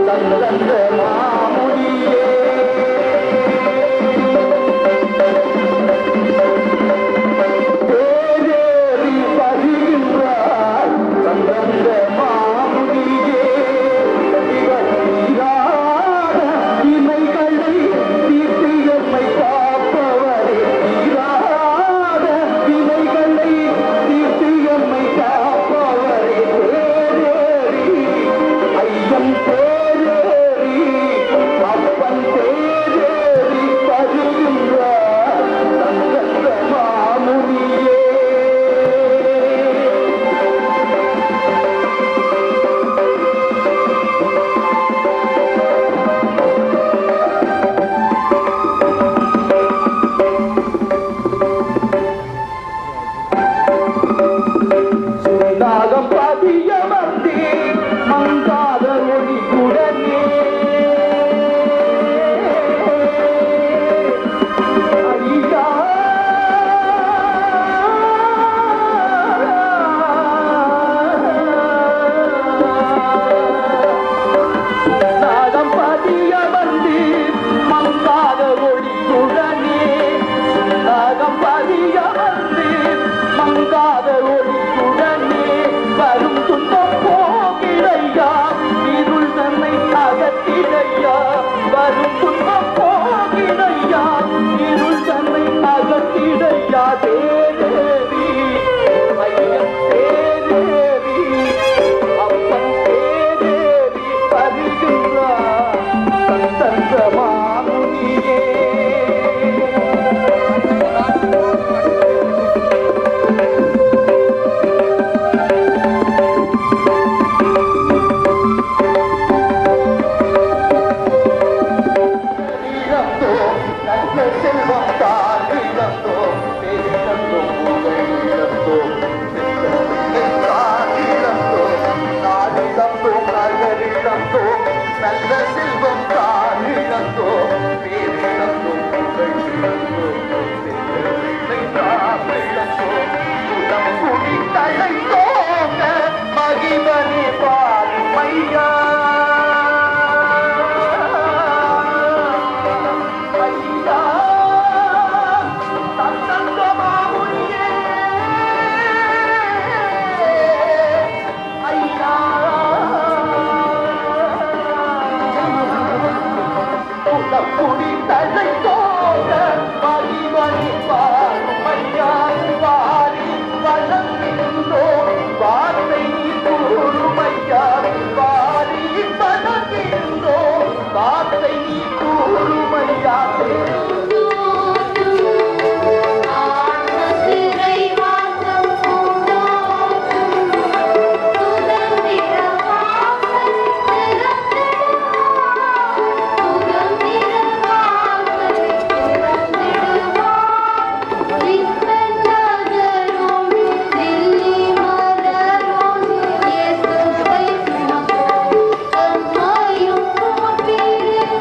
தந்த மாமுனியே தேரேறி வருகின்றார் தந்த மாமுனியே இவர் தீராத வினைகளை தீர்த்தியம்மை காப்பவரே தீராத வினைகளை தீர்த்தியம்மை காப்பவரே தேரேறி ஐயன் தேரேறி அப்பன் தேரேறி வருகின்றார் தந்த மாமுனியே சுந்தாகம் பதிய வந்தே மங்காத ஒளி குடனே ஐயா நாகம் பதிய வந்து மங்காத ஒளி குடனே நாகம் பதிய வந்து மங்காத ஒளி குடனே வரும் துன்பம் போகிறையா இருள் தன்னை அகத்திடையா வரும் துன்பம் போகிறையா இருள் தன்னை அகத்திடையா தேதேவி ஐயம் தேதேவி அப்பன் தேதேவி வருகின்றார் தந்த மாமுனியே இழந்தோ நல்ல செல்வம் தான் இழந்தோ பேரிழந்தோ புகழ் இழந்தோ தான் இழந்தோ நாடிழந்தோ நகர் இழந்தோ நல்ல செல்வம் தான் இழந்தோ பேரிழந்தோ புகழ் இழந்தோ தான் இழந்தோ குலம் குடி தலை தோங்க மகிமணி பாருமையா ஐயா தன்னந்த மாமுனியே ஐயா குடி தலை தோங்க மகிமணி பாருமையா வாரி வளர்ந்தோ வார்த்தை கூறுமையா வாரி வளர்ந்தோ வார்த்தை கூறுமையா சிறை வாசம் பூண்டோம் சுதந்திர வாசல் திறந்திடுவார் சுதந்திர வாசல் திறந்திடுவார் விஸ்வன் நகரும் தில்லி மலரும் இயேசுவை சுமக்கும் அம்மாயும் சுமப்பீரே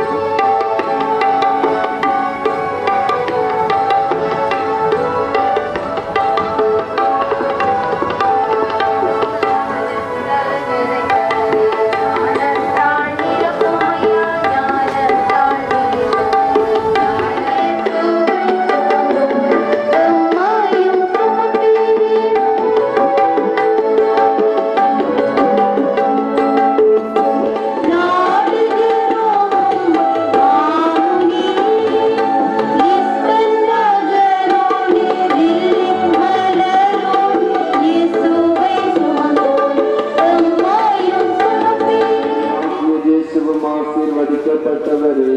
இயேசுவும் ஆசீர்வதிக்கப்பட்டவரே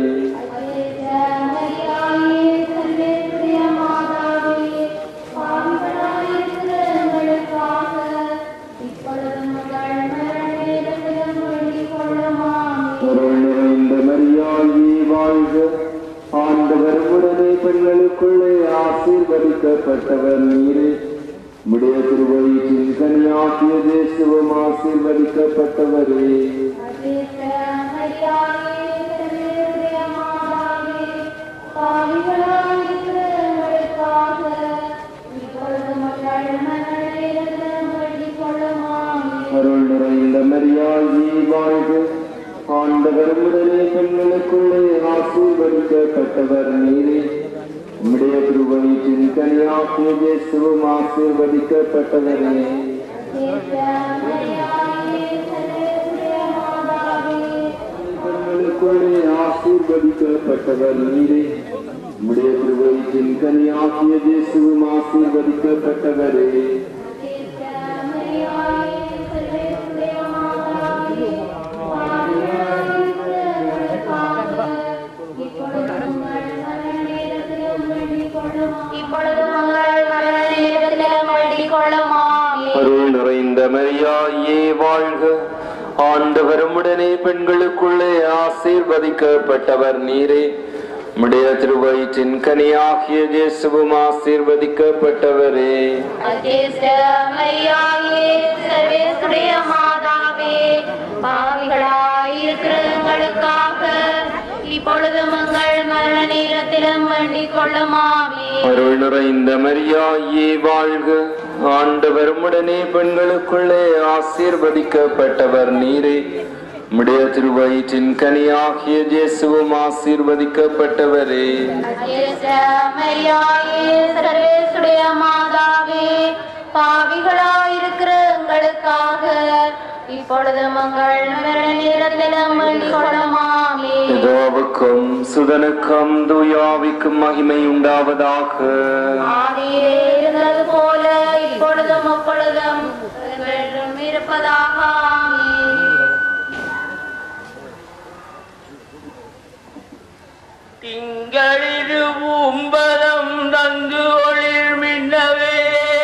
பொருள் நிறைந்த மரியாயே வாழ்க ஆண்டவர் உடனே பெண்களுக்குள்ளே ஆசீர்வதிக்கப்பட்டவர் நீரே உடைய திருவயிற்றின் கனியாக்கிய தேசுவும் ஆசீர்வதிக்கப்பட்டவரே அருள் நிறைந்த மரியாயே வாழ்க ஆண்டவர் உடனே பெண்களுக்குள்ளே ஆசீர்வதிக்கப்பட்டவர் நீரே உம்முடைய திருவயிற்றின் கனியாக்கிய இயேசுவும் ஆசீர்வதிக்கப்பட்டவரே பெண்களுக்குள்ளே ஆசீர்வதிக்கப்பட்டவர் நீரே உம்முடைய திருவயிற்றின் கனியாக்கிய இயேசுவும் ஆசீர்வதிக்கப்பட்டவரே இப்பொழுது மங்கள் மரண நேரத்தில் வேண்டிக் கொள்ளுமாமே அருள் நிறைந்த மரியாயே வாழ்க ஆண்டவரும் உடனே பெண்களுக்குள்ளே ஆசீர்வதிக்கப்பட்டவர் நீரே உம்முடைய திருவயிற்றின் கனியாகிய இயேசுவும் ஆசீர்வதிக்கப்பட்டவரே அஜேஷ்ட மரியாயே சர்வேசுடைய மாதாவே பாவிகளாயிருக்கிற எங்களுக்காக இப்பொழுது மங்கள் மரண நேரத்திலும் வேண்டிக் கொள்ளுமாமே அருள் நிறைந்த மரியாயே வாழ்க ஆண்டவரும் உடனே பெண்களுக்குள்ளே ஆசீர்வதிக்கப்பட்டவர் நீரே உம்முடைய திருவயிற்றின் கனியாகிய இயேசுவும் ஆசீர்வதிக்கப்பட்டவரே அஜேஷ்ட மரியாயே சர்வேசுடைய மாதாவே பாவிகளாயிருக்கிற எங்களுக்காக இப்பொழுது மங்கள் மரண நேரத்திலும் வேண்டிக் கொள்ளுமாமே பிதாவுக்கும் சுதனுக்கும் தூயாவிக்கும் மகிமை உண்டாவதாக ஆதியிலே இருந்தது போல இப்பொழுதும் அப்பொழுதும் என்றென்றும் இருப்பதாக ஆமென். திங்களிரு உம்பதம் தங்கு ஒளிர் மின்னவே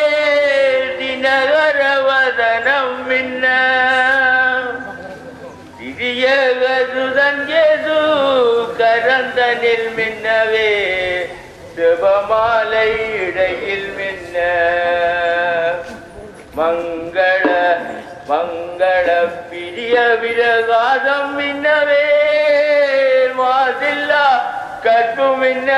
தினகரவதனம் மின்ன திரிய கருதங்கேது கரந்தனில் மின்னவே சிவமாலை இடையில் மின்ன மங்கள மங்கள பிரிய விரகாதம் மின்னவே மாதில்லா கற்பு மின்ன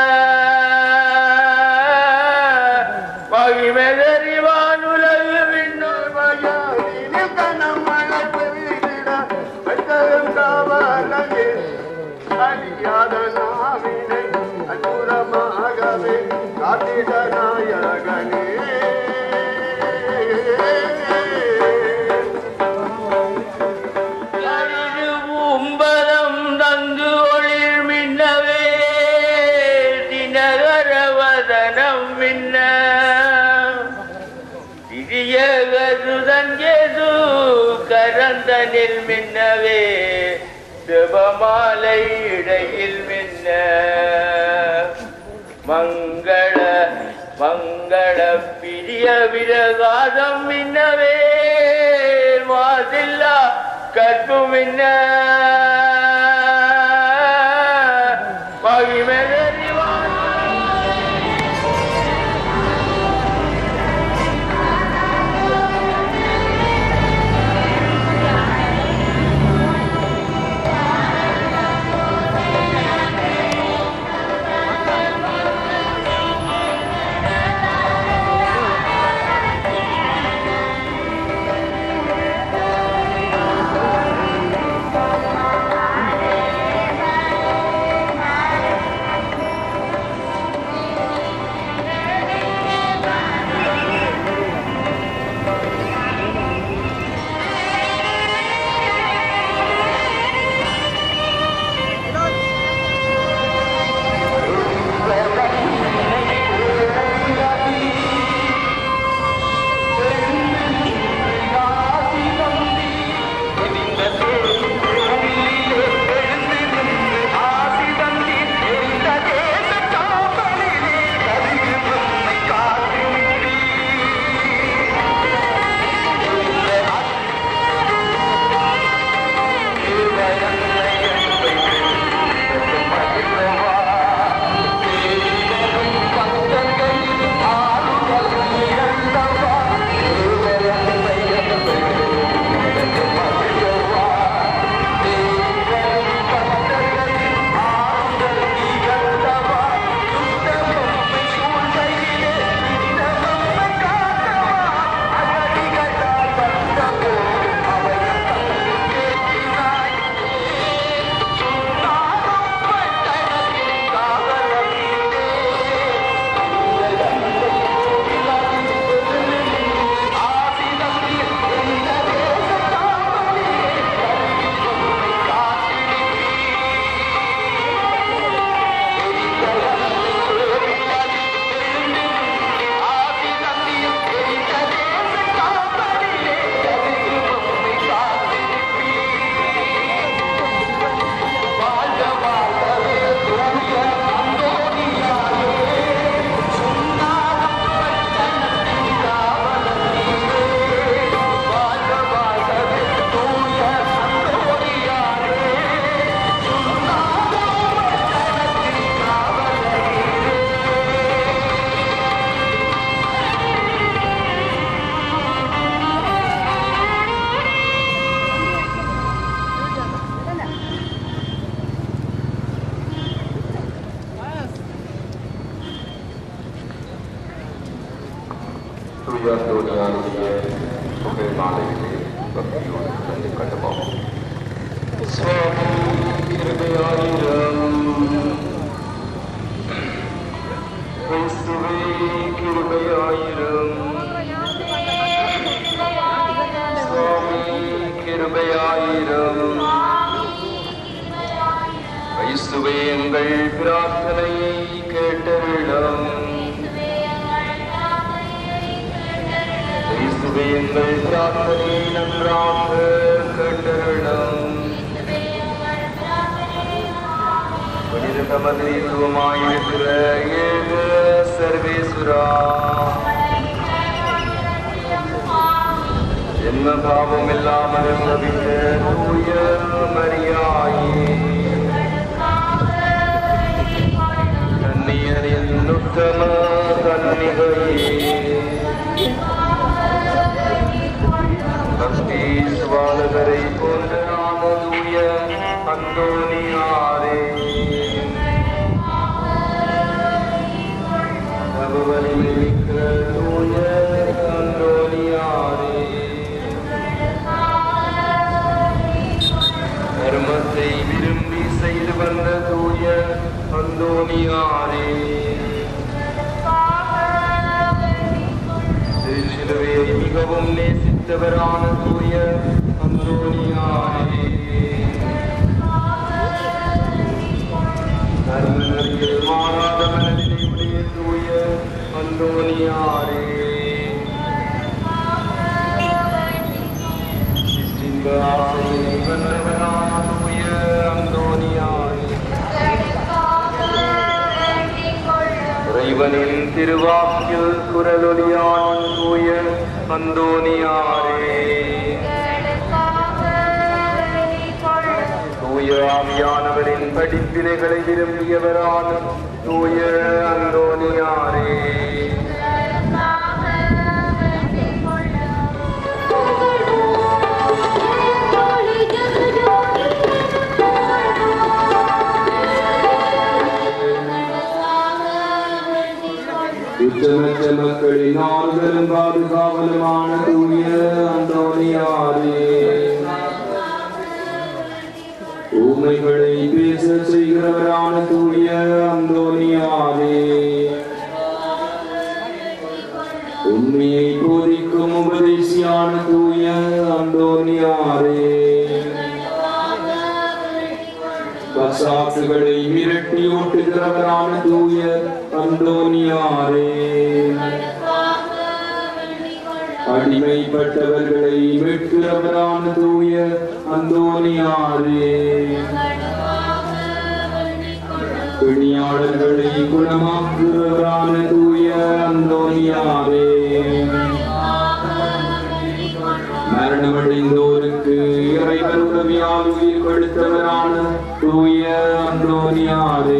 மகிமெதறிவான் உலகு மின்னோர் மயாதினில் கணம் மலர்ந்து வீசிட வெட்டகம் காவலனே அழியாத நாவினை அற்புதமாகவே காத்திட நாயகனே உம்பதம் தங்கு ஒளிர் மின்னவே தினகரவதனம் மின்ன திரிய கருதங்கேது கரந்தனில் மின்னவே சிவமாலை இடையில் மின்ன மங்கள மங்கள பிரிய விரகாதம் மின்னவே மாதில்லா கற்பு மின்ன மகிமெதறிவான் ஆமென். கட்டுப்போம் சுவாமி கிருபையாயிரம் கிறிஸ்துவே கிருபையாயிரம் சுவாமி கிருபையாயிரம் கிறிஸ்துவே எங்கள் பிரார்த்தனையை கேட்டரிடம் கிறிஸ்துவே எங்கள் பிரார்த்தனையை நன்றாக கேட்டரிடம் புனித தமதித்துவமாயிருக்கிற ஏக சர்வேசுரா ஜென்ம பாவம் இல்லாமல் தவித்த தூய மரியாயே கன்னியரின் உத்தம கன்னிகையே பக்தி சுவாலகரை போன்ற தூய அந்தோனியாரே நபவலிமிக்க தூய அந்தோனியாரே தர்மத்தை விரும்பி செய்து வந்த தூய அந்தோனியாரே திருச்சிலுவையை மிகவும் நேசித்தவரான தூய அந்தோனியாரே தர்மநெறியில் மாறாத மனதினை உடைய தூய அந்தோனியாரே சிற்றின்ப ஆசையை வென்றவரான தூய அந்தோனியாரே இறைவனின் திருவாக்கில் குரலொலியான் தூய அந்தோனியாரே தூய ஆவியானவரின் படிப்பினைகளை விரும்பியவரான தூய அந்தோனியாரே உத்தமற்ற மக்களின் ஆறுதலும் பாதுகாவலுமான தூய அந்தோனியாரே ஊமைகளை பேச செய்கிறவரான தூய அந்தோனியாரே உண்மையை போதிக்கும் உபதேசியான தூய அந்தோனியாரே பசாசுகளை விரட்டி ஓட்டுகிறவரான தூய அந்தோனியாரே அடிமைப்பட்டவர்களை மீட்கிறவரான தூய அந்தோனியாரே பிணியாளர்களை குணமாக்குகிறவரான தூய அந்தோனியாரே மரணமடைந்தோருக்கு இறைவர் உதவியால் உயிர் கொடுத்தவரான தூய அந்தோனியாரே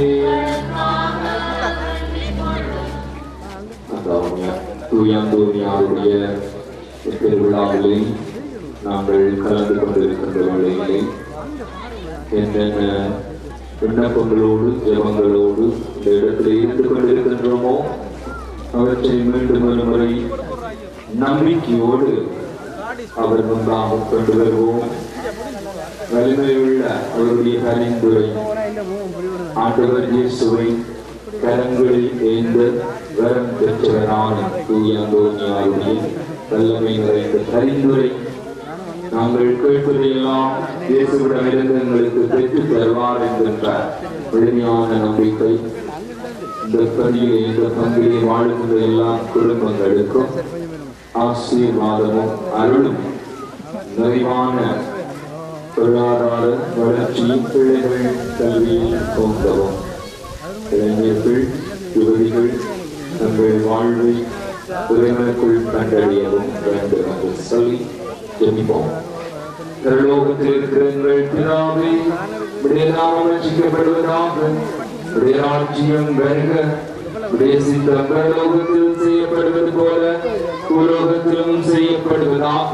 அந்தோனியா தூய அந்தோனியாருடைய திருவிழாவிலே நாங்கள் கலந்து கொண்டிருக்கின்ற வேளையிலே என்னென்ன விண்ணப்பங்களோடு ஜெபங்களோடு இந்த இடத்திலே இருந்து கொண்டிருக்கின்றோமோ அவற்றை மீண்டும் ஒரு முறை நம்பிக்கையோடு அவர் முன்பாக கொண்டு வருவோம் வலிமையுள்ள அவருடைய பரிந்துரை ஆண்டவர் இயேசுவை கரங்களில் ஏந்த வரம் பெற்றவரான தூயாந்தோனியாருடைய வல்லமை நிறைந்த பரிந்துரை நாங்கள் கேட்பதையெல்லாம் இயேசுவிடமிருந்து எங்களுக்கு பெற்றுத் தருவார் என்கின்ற எளிமையான நம்பிக்கை இந்த பணியிலே இந்த பங்கிலே வாழ்கின்ற எல்லா குடும்பங்களுக்கும் ஆசீர்வாதமும் அருளும் நிறைவான பொருளாதார வளர்ச்சியும் பிள்ளைகள் கல்வியில் தோன்றவும் இளைஞர்கள் யுவதிகள் தங்கள் வாழ்வை இறைவனுக்குள் கண்டறியவும் வேண்டும் என்று சொல்லி ஜெபிப்போம் பரலோகத்தில் இருக்கிற எங்கள் பிதாவே உடைய நாமம் ரட்சிக்கப்படுவதாக உடைய ராஜ்யம் வருக உடைய சித்தம் பரலோகத்தில் செய்யப்படுவது போல பூலோகத்திலும் செய்யப்படுவதாக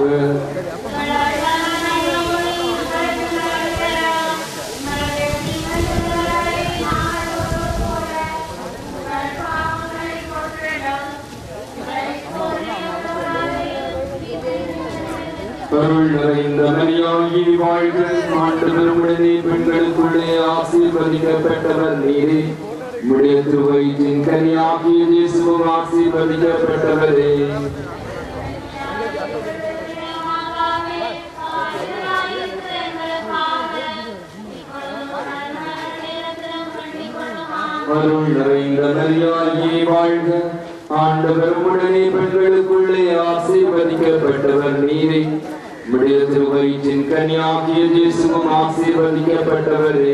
அருள் நிறைந்த மரியா மரியாயி வாழ்க ஆண்டவருடனே பெண்களுக்குள்ளே ஆசீர்வதிக்கப்பட்டவர் நீரே உடைய திருவயிற்றின் கனியாகிய இயேசுவும் ஆசீர்வதிக்கப்பட்டவரே அருள் நிறைந்த மரியாயே வாழ்க ஆண்டவர் உடனே பெண்களுக்குள்ளே ஆசீர்வதிக்கப்பட்டவர் நீரே உடைய திருவயிற்றின் கனியாகிய இயேசுவும் ஆசீர்வதிக்கப்பட்டவரே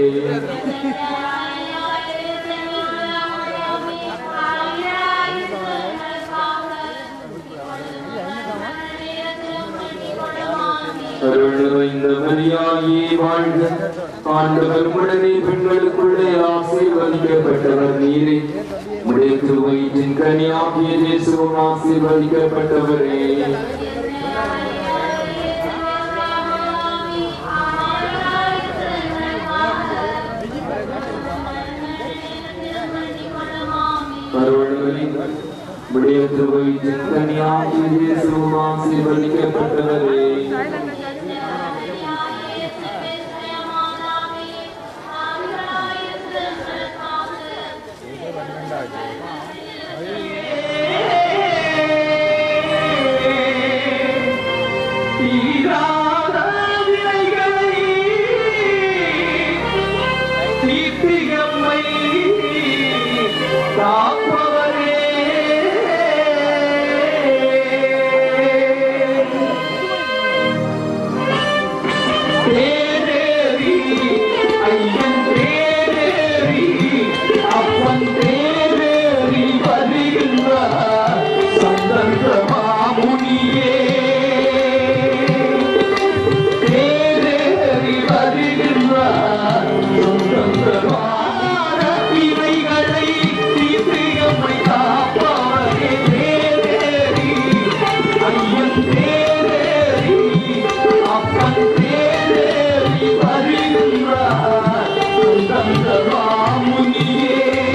அருள் நிறைந்த மரியாயே வாழ்க ஆண்டவர் உடனே பெண்களுக்குள்ளே ஆசீர்வதிக்கப்பட்டவர் நீரே உடைய திருவயிற்றின் கனியாகிய இயேசுவும் ஆசீர்வதிக்கப்பட்டவரே அருள்வழி உடைய திருவயிற்றின் கனியாகிய இயேசுவும் ஆசீர்வதிக்கப்பட்டவரே தீராத வினைகளை தீர்த்தியம்மை காப்பவரே தேரேறி ஐயன் தேரேறி அப்பன் தேரேறி வருகின்றார் சந்தர்ப்ப மாமுனியே தேரேறி வருகின்றார் சொந்தமான இவைகளை தீர்த்தியம்மை காப்பவரே தேரேறி ஐயன் தேரேறி அப்பன் தேரேறி வருகின்றார் சொந்தமாமுனியே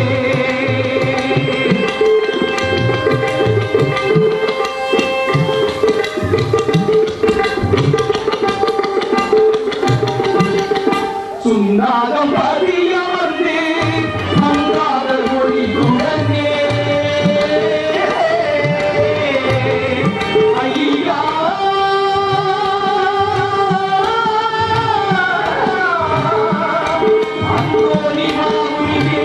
சுண்ணாகம் பதிய வந்து மங்காத மொழியுடனே ஐயா அந்தோனி மாமுனியே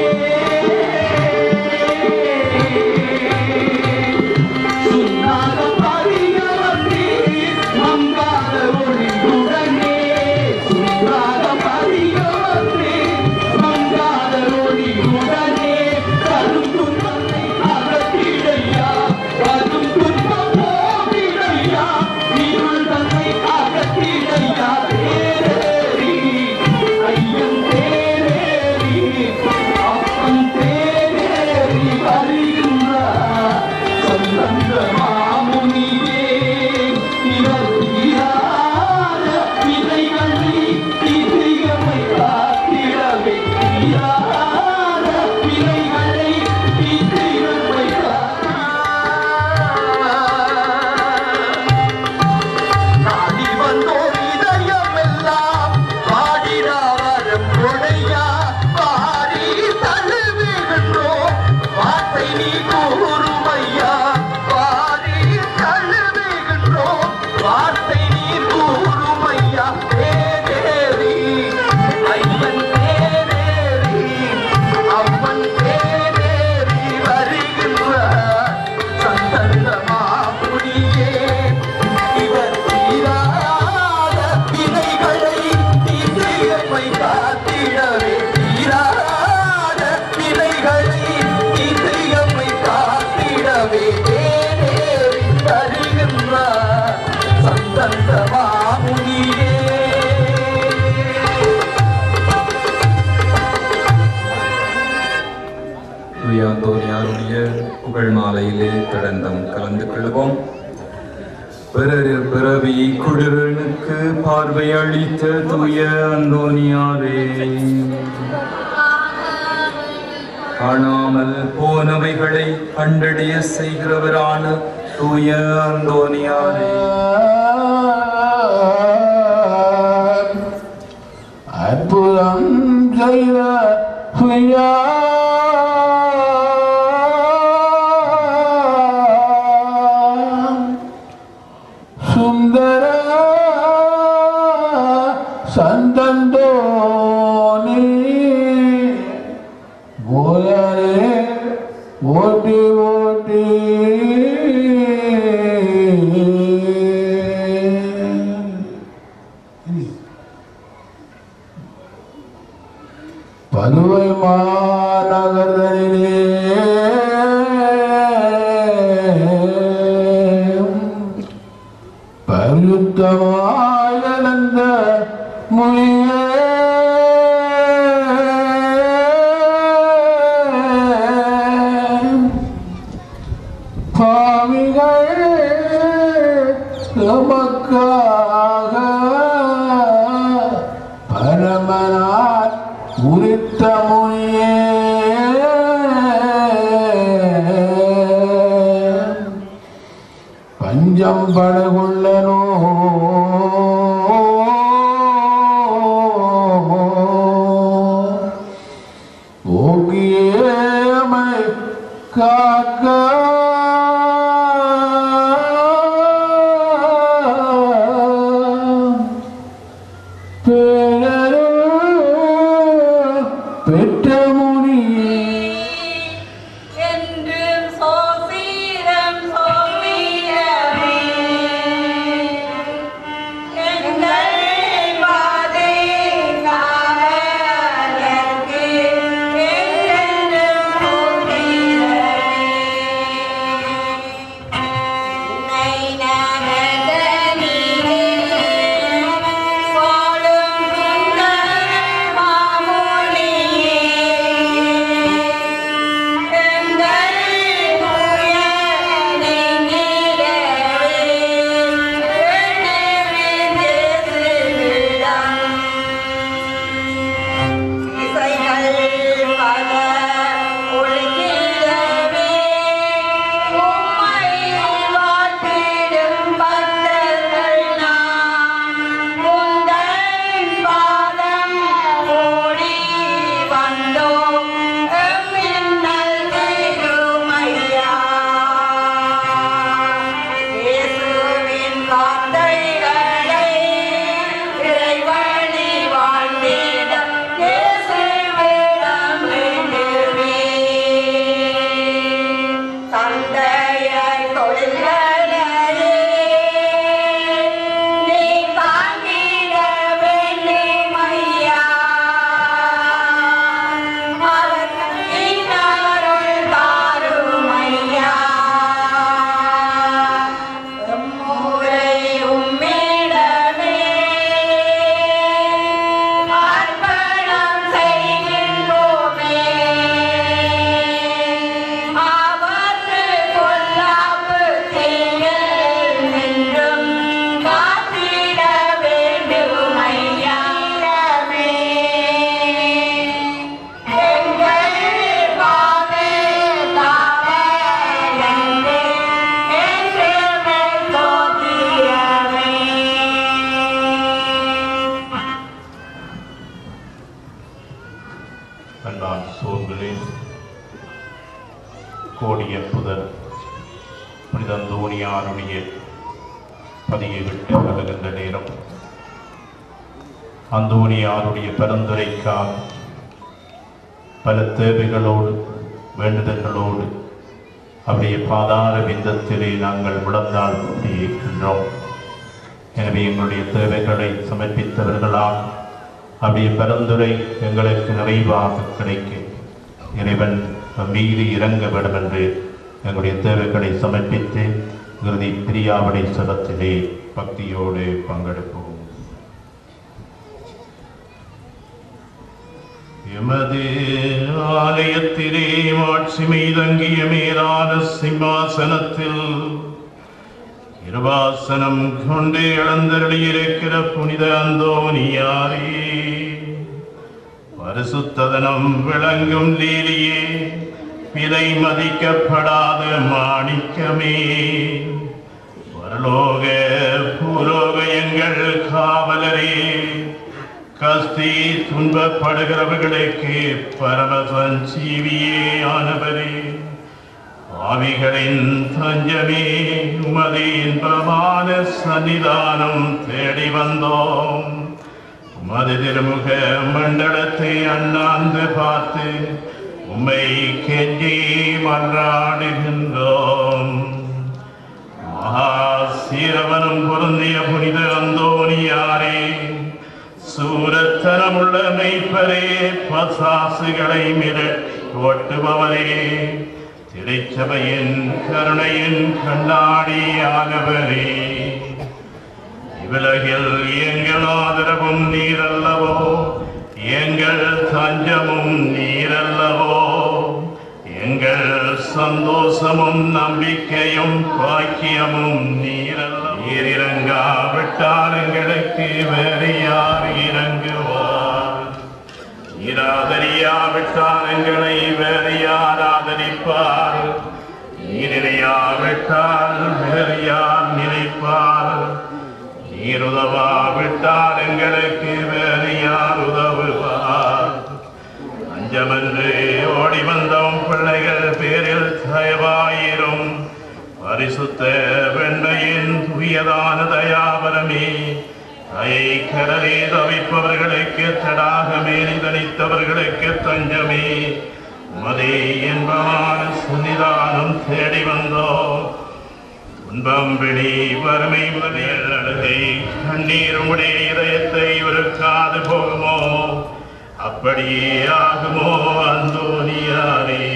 சுண்ணாகம் பதிய வந்து மங்காத மொழியுடனே சுண்ணாகம் பதிய வந்து மங்காத மொழியுடனே கரும் துன்பத்தை அகற்றிடையா கரும் துன்பம் போகிடையா இருள் தன்னை அகற்றிடையா தேரேறி ஐயன் தேரேறி அப்பன் தேரேறி வருகின்றார் சந்தந்த மாமுனியே இவர் தீராத வினைகளை தீர்த்தியமை காத்திடவே தீராத வினைகளை தீர்த்தியமை நாடி வந்தோர் இதயமெல்லாம் பாடினாவரம் கொடையா பாடி தழுவுகின்றோம் வார்த்தை நீ கூறுமையா பாடி தழுவுகின்றோம் வார்த்தை நீ கூறுமையா தேரேறி ஐயன் தேரேறி அம்மன் தேரேறி வருகின்றார் சந்தந்த மாமுனியே இவர் தீராத வினைகளை தீர்த்தியமை காத்திடவே தீராத வினைகளை தீர்த்தியமை காத்திடவே தேரேறி தருகின்றார் சந்தந்த மாமுனியே தூயாந்தோனியாருடைய புகழ் மாலையிலே தொடர்ந்தும் கலந்து கொள்வோம் பிறரில் பிறவி குடிரனுக்கு பார்வை அளித்த தூய அந்தோனியாரே காணாமல் போனவைகளை கண்டடைய செய்கிறவரான தூய அந்தோனியாரே செய்த சுயா சுந்தர சந்தந்தோனி போயரே ஓட்டி ஓட்டி பதுவை மாநகரிலே பரியுத்தமாயனந்த முனியே பாவிகள் நமக்காக பரமனார் உரித்த முனியே பஞ்சம் படகுள்ளனோ ஓகியமை காக்க பேரருள் பெற்ற முனியே என்றும் சோசீரம் சோமியமே எங்கள் பாதை காவலர்க்கு என்றென்றும் சோசீரமே உன்னை நகர்தனிலே வாழும் சுந்தர மாமுனியே எங்கள் தூய நெஞ்சிலவே எண்ணெய்விந்து சிறுவிடம். இசைகள் பல ஒழுகிடவே உம்மை வாழ்த்திடும் பக்தர்கள் நாம். உந்தன் பாதம் ஓடி வந்தோம் எம்மின்னல் திருமையா. இயேசுவின் வார்த்தைகளை இறைவழி வாழ்ந்திட இயேசுவிடம் வேண்டுமே. தந்தையை தொழில்களையே நீ தாங்கிட வேண்டும் ஐயா. அவர்களின் அருள் தாரும் ஐயா. எம்மூரை உம்மிடமே அர்ப்பணம் செய்கின்றோமே. ஆபத்து பொல்லாப்பு தீங்கில் நின்றும் காத்திட வேண்டும் ஐயாவே. எங்கள் பாதை காவலன்றே, என்றுமே சோத்திரமே. அன்பான் சோர்களே கோடிய புதர் புனிதந்தோணியாருடைய பதியை விட்டு வருகின்ற நேரம் அந்தோணியாருடைய பரிந்துரைக்கால் பல தேவைகளோடு வேண்டுதல்களோடு அவருடைய பாதார விந்தத்திலே நாங்கள் முழந்தால் இருக்கின்றோம் எனவே எங்களுடைய தேவைகளை சமர்ப்பித்தவர்களால் அவருடைய பரிந்துரை எங்களுக்கு நிறைவாக கிடைக்கும் இறைவன் நம் மீது இறங்க வேண்டும் என்று எங்களுடைய தேவைகளை சமர்ப்பித்து இறுதி பிரியாவடை சபத்திலே பக்தியோடு பங்கெடுப்போம் எமது ஆலயத்திலே மாட்சிமை தங்கிய மேலான சிம்மாசனத்தில் இருவாசனம் கொண்டு இழந்தருளியிருக்கிற புனித அந்தோனியாரே பரிசுத்ததனம் விளங்கும் லீலியே விலை மதிக்கப்படாத மாணிக்கமே பரலோக பூலோக எங்கள் காவலரே கஸ்தி துன்பப்படுகிறவர்களுக்கு பரமசன் சீவியே ஆனவரே ஆவிகளின் தஞ்சமே உமது இன்பமான சன்னிதானம் தேடி வந்தோம் உமது திருமுக மண்டலத்தை அண்ணாந்து பார்த்து உம்மை கெஞ்சி மன்றாடுகின்றோம் மகா சீரவனும் பொருந்திய புனித அந்தோனியாரே சூரத்தனமுள்ள மெய்ப்பரே பசாசுகளை மிர ஓட்டுபவரே திரைச்சபையின் கருணையின் கண்ணாடியானவரே இவ்வுலகில் எங்கள் ஆதரவும் நீரல்லவோ எங்கள் தஞ்சமும் நீரல்லவோ எங்கள் சந்தோஷமும் நம்பிக்கையும் பாக்கியமும் நீரல்ல நீரிறங்காவிட்டால் எங்களுக்கு வேறு யார் இறங்குவார் நீராதரியாவிட்டால் எங்களை வேறு யார் ஆதரிப்பார் நீரிழையாவிட்டால் வேறு யார் நினைப்பார் நீருதவாவிட்டால் எங்களுக்கு வேறு யார் உதவுவார் அஞ்சமன்று ஓடி வந்தோம் பிள்ளைகள் பேரில் தயவாயிரும் பரிசுத்த வெண்மையின் துயதான தயாபரமே தயை கடலே தவிப்பவர்களுக்கு தடாகமே நிதனித்தவர்களுக்கு தஞ்சமே மதே என்பமான சன்னிதானம் தேடி வந்தோம் துன்பம் பிடி வறுமை முதலியல் அழுகை கண்ணீர் உடைய இதயத்தை உருக்காது போகுமோ அப்படியே ஆகுமோ அந்தோனியாரே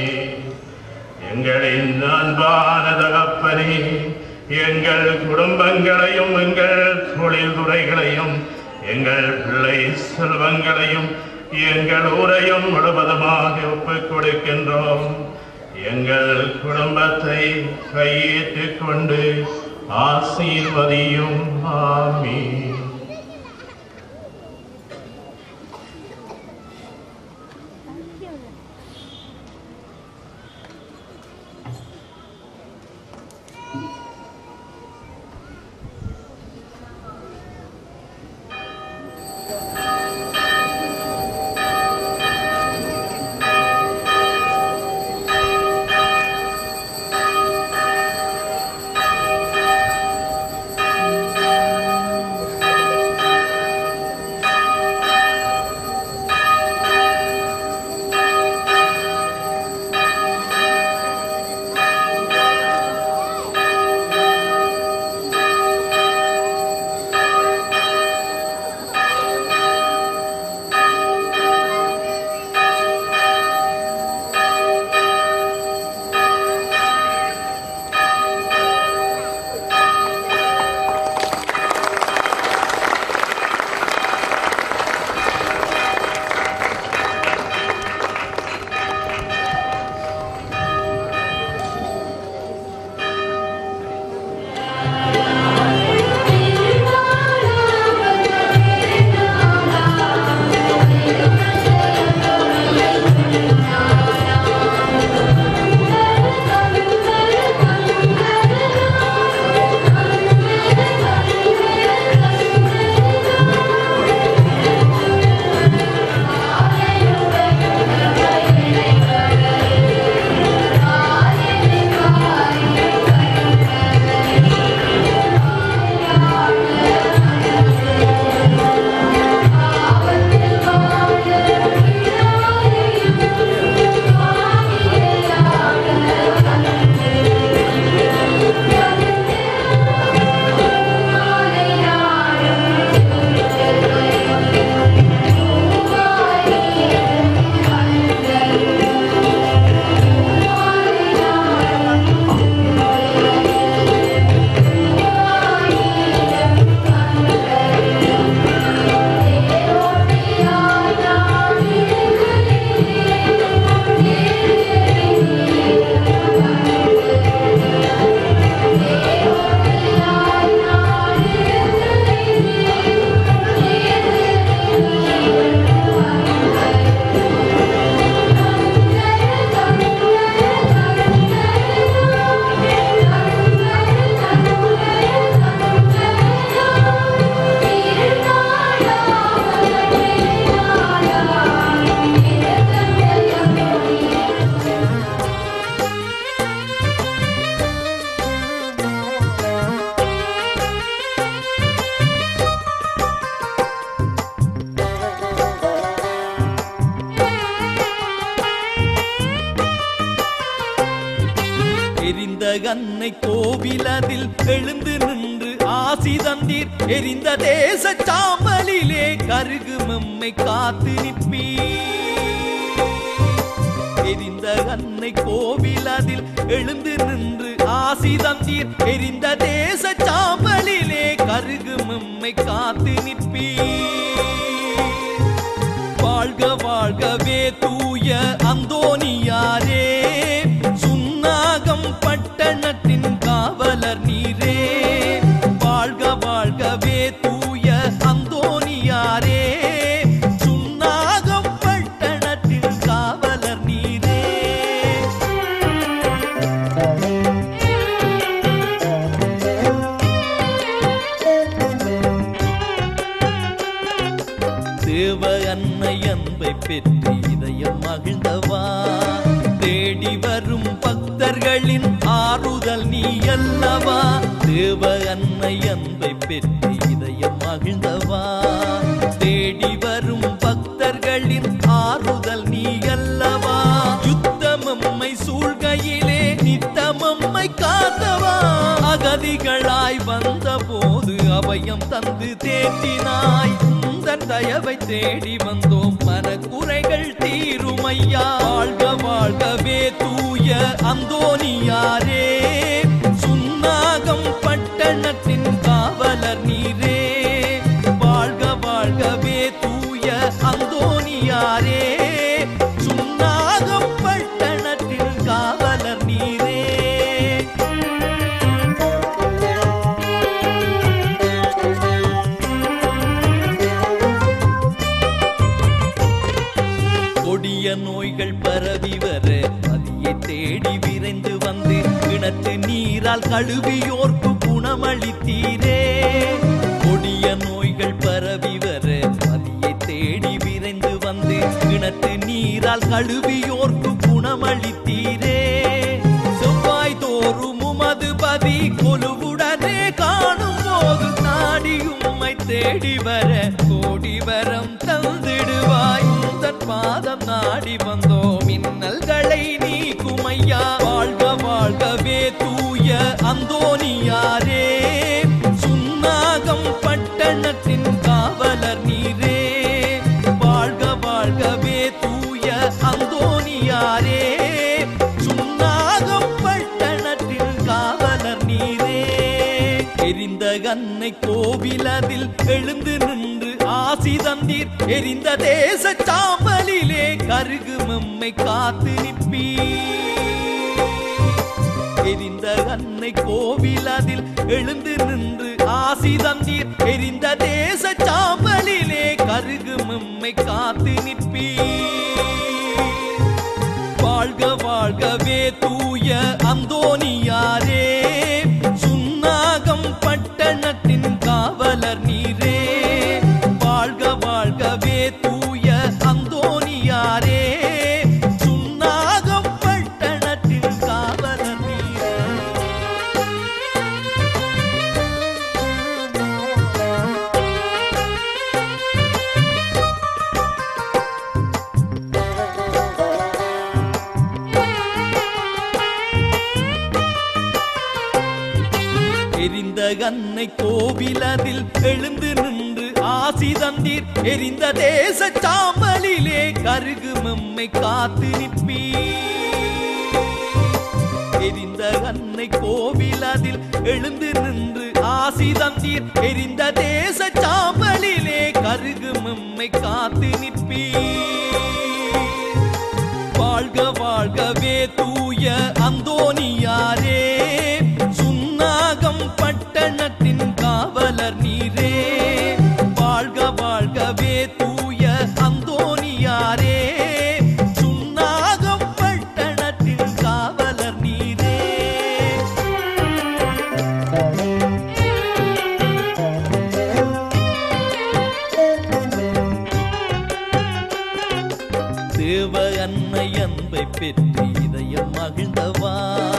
எங்களின் அன்பான தகப்பனே எங்கள் குடும்பங்களையும் எங்கள் தொழில் துறைகளையும் எங்கள் பிள்ளை செல்வங்களையும் எங்கள் ஊரையும் முழுவதுமாக ஒப்புக் கொடுக்கின்றோம் எங்கள் குடும்பத்தை கையேற்றுக் கொண்டு ஆசீர்வதியும் ஆமீன் ஆ கண்ணை கோவிலதில் எழுந்து நின்று ஆசி தந்தீர் எரிந்த தேச சாம்பலிலே கருகு மம்மை காத்து நிற்பீர் எரிந்த கண்ணை கோவிலதில் எழுந்து நின்று ஆசி தந்தீர் எரிந்த தேச சாம்பலிலே கருகு மம்மை காத்து நிற்பீர் வாழ்க வாழ்கவே தூய அந்தோனியாரே சுன்னாகம் பட்டணத்தின் காவலர் நீரே வாழ்க வாழ்கவே தூய அந்தோனியாரே சுன்னாகம் பட்டணத்தின் காவலர் நீரே தேவ அன்னை அன்பை பெற்று இதயம் மகிழ்ந்தவா தேடி வரும் பக்தர்களின் ஆறுதல் நீ அல்லவா தேவ அன்னை அன்பை பெற்று இதயம் மகிழ்ந்தவா தேடி வரும் பக்தர்களின் ஆறுதல் நீ அல்லவா யுத்தமம்மை சூழ்கையிலே நித்தமம்மை காத்தவா அகதிகளாய் வந்த போது அபயம் தந்து தேற்றினாய் உந்தன் தயவை தேடி வந்தோம் மனக்குறைகள் தீருமையா வாழ்க வாழ்கவே தூய அந்தோனியாரே சுன்னாகம் பட்டணத்தின் காவலர் நீரே வாழ்க வாழ்கவே தூய அந்தோனியாரே சுன்னாகம் பட்டணத்தின் காவலர் நீரே கொடிய நோய்கள் பரவி வர பதியை தேடி விரைந்து வந்து கிணற்று நீரால் கழுவியோர்க்கு குணமளித்தீரே கொடிய நோய்கள் பரவி வர பதியை தேடி விரைந்து வந்து கிணற்று நீரால் கழுவியோர்க்கு குணமளித்தீரே செவ்வாய் தோறும் உமது பதி கொலுவுடனே காணும் போது நாடி உம்மை தேடி வர கோடி வரம் தந்திடுவாய் உந்தன் பாதம் நாடி வந்தோம் மின்னல்களை நீக்கும் ஐயா வாழ்க வாழ்கவே தூய அந்தோனியாரே சுன்னாகம் பட்டணத்தின் காவலர் நீரே வாழ்க வாழ்கவே தூய அந்தோனியாரே சுன்னாகம் பட்டணத்தின் காவலர் நீரே எரிந்த கண்ணை கோவிலதில் எழுந்து நின்று ஆசி தந்தீர் எரிந்த தேச சாம்பலிலே கருகு மம்மை காத்து நிற்பீர் எரிந்த கண்ணை கோவிலதில் எழுந்து நின்று ஆசி தந்தீர் எரிந்த தேச சாம்பலிலே கருகு மம்மை காத்து நிற்பீர் வாழ்க வாழ்கவே தூய அந்தோனியாரே சுன்னாகம் பட்டணத்தின் காவலர் நீரே வாழ்க வாழ்கவே தூய அந்தோனியாரே சுன்னாகம் பட்டணத்தின் காவலர் நீரே எரிந்த கண்ணை கோவிலதில் எழுந்து நின்று ஆசி தந்தீர் எரிந்த தேச சாம்பலிலே கருகு மம்மை காத்து நிற்பீர் எரிந்த கண்ணை கோவிலதில் எழுந்து நின்று ஆசி தந்தீர் எரிந்த தேச சாம்பலிலே கருகு மம்மை காத்து நிற்பீர் வாழ்க வாழ்கவே தூய அந்தோனியாரே சுன்னாகம் பட்டணத்தின் காவலர் நீரே வாழ்க வாழ்கவே தூய அந்தோனியாரே சுன்னாகம் பட்டணத்தின் காவலர் நீரே தேவ அன்னை அன்பை பெற்று இதயம் மகிழ்ந்தவா